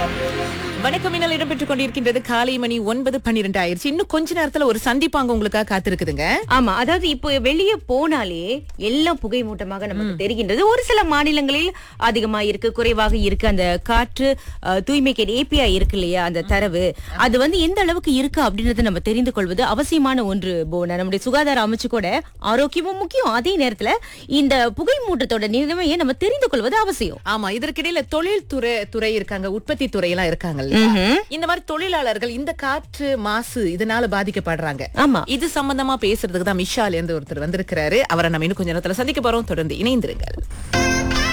வணக்கம் மின்னல் இடம்பெற்றுக் கொண்டிருக்கின்றது காலை மணி ஒன்பது பன்னிரெண்டு ஆயிருச்சு இன்னும் கொஞ்ச நேரத்துல ஒரு சந்திப்பாங்க உங்களுக்காக காத்திருக்குதுங்க ஆமா அதாவது இப்போ வெளியே போனாலே எல்லாம் புகை மூட்டமாக நமக்கு தெரிகின்றது ஒரு சில மாநிலங்களில் அதிகமா இருக்கு குறைவாக இருக்கு அந்த காற்று அஹ், தூய்மைக்கு ஏபிஐ இருக்கு இல்லையா அந்த தரவு அது வந்து எந்த அளவுக்கு இருக்கு அப்படின்றத நம்ம தெரிந்து கொள்வது அவசியமான ஒன்று போன நம்முடைய சுகாதார அமைச்சு கூட ஆரோக்கியமும் முக்கியம் அதே நேரத்துல இந்த புகை மூட்டத்தோட நிலைமையை நம்ம தெரிந்து கொள்வது அவசியம் ஆமா இதற்கிடையில தொழில் துறை துறை இருக்காங்க உற்பத்தி துறை எல்லாம் இருக்காங்க இந்த மாதிரி தொழிலாளர்கள் இந்த காற்று மாசு இதனால பாதிக்கப்படுறாங்க ஆமா இது சம்பந்தமா பேசுறதுக்கு தான் மிஷால் இருந்து ஒருத்தர் வந்திருக்கிறாரு அவரை நம்ம இன்னும் கொஞ்ச நேரத்துல சந்திக்க போறோம் தொடர்ந்து இணைந்திருங்கள்